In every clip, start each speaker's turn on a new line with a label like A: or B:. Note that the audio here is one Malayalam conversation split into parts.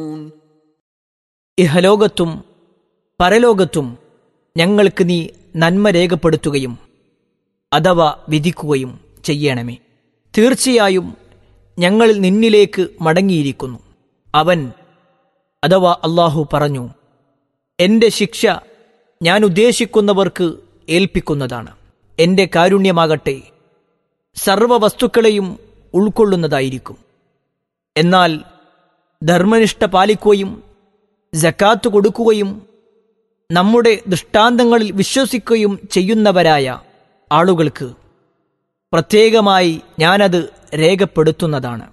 A: ഇഹലോകത്തും പരലോകത്തും ഞങ്ങൾക്ക് നീ നന്മ രേഖപ്പെടുത്തുകയും അഥവാ വിധിക്കുകയും ചെയ്യണമേ തീർച്ചയായും ഞങ്ങൾ നിന്നിലേക്ക് മടങ്ങിയിരിക്കുന്നു അവൻ അഥവാ അള്ളാഹു പറഞ്ഞു എന്റെ ശിക്ഷ ഞാൻ ഉദ്ദേശിക്കുന്നവർക്ക് ഏൽപ്പിക്കുന്നതാണ് എന്റെ കാരുണ്യമാകട്ടെ സർവ വസ്തുക്കളെയും ഉൾക്കൊള്ളുന്നതായിരിക്കും എന്നാൽ ധർമ്മനിഷ്ഠ പാലിക്കുകയും ജക്കാത്ത് കൊടുക്കുകയും നമ്മുടെ ദൃഷ്ടാന്തങ്ങളിൽ വിശ്വസിക്കുകയും ചെയ്യുന്നവരായ ആളുകൾക്ക് പ്രത്യേകമായി ഞാനത് രേഖപ്പെടുത്തുന്നതാണ്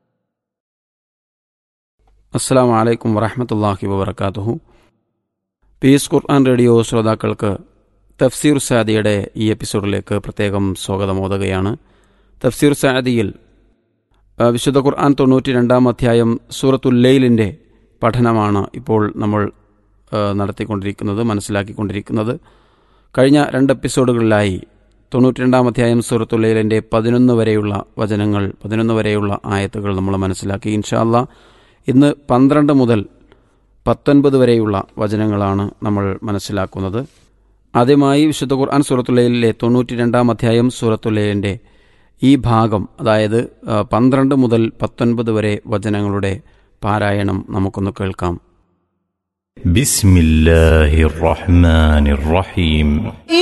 B: അസ്സാം വലൈക്കും വറഹമത്തല്ലാഹി വബർക്കാത്തുഹു പീസ് ഖുർആൻ റേഡിയോ ശ്രോതാക്കൾക്ക് തഫ്സീർ സാദിയുടെ ഈ എപ്പിസോഡിലേക്ക് പ്രത്യേകം സ്വാഗതമോതുകയാണ് തഫ്സീർ സാദിയിൽ ആ, വിശുദ്ധ ഖുർആൻ തൊണ്ണൂറ്റി രണ്ടാം അധ്യായം സൂറത്തുല്ലയിലിൻ്റെ പഠനമാണ് ഇപ്പോൾ നമ്മൾ ആ, നടത്തിക്കൊണ്ടിരിക്കുന്നത് മനസ്സിലാക്കിക്കൊണ്ടിരിക്കുന്നത് കഴിഞ്ഞ രണ്ട് എപ്പിസോഡുകളിലായി തൊണ്ണൂറ്റി രണ്ടാം അധ്യായം സൂറത്തുല്ലയിലിൻ്റെ പതിനൊന്ന് വരെയുള്ള വചനങ്ങൾ പതിനൊന്ന് വരെയുള്ള ആയത്തുകൾ നമ്മൾ മനസ്സിലാക്കി ഇൻഷാല്ല ഇന്ന് പന്ത്രണ്ട് മുതൽ പത്തൊൻപത് വരെയുള്ള വചനങ്ങളാണ് നമ്മൾ മനസ്സിലാക്കുന്നത് ആദ്യമായി വിശുദ്ധ ഖുർആൻ സൂറത്തുല്ലയിലെ തൊണ്ണൂറ്റി രണ്ടാം അധ്യായം സൂറത്തുല്ലയിൻ്റെ ഈ ഭാഗം അതായത് ആ, പന്ത്രണ്ട് മുതൽ പത്തൊൻപത് വരെ വചനങ്ങളുടെ പാരായണം നമുക്കൊന്ന് കേൾക്കാം
C: بسم الله الرحمن الرحيم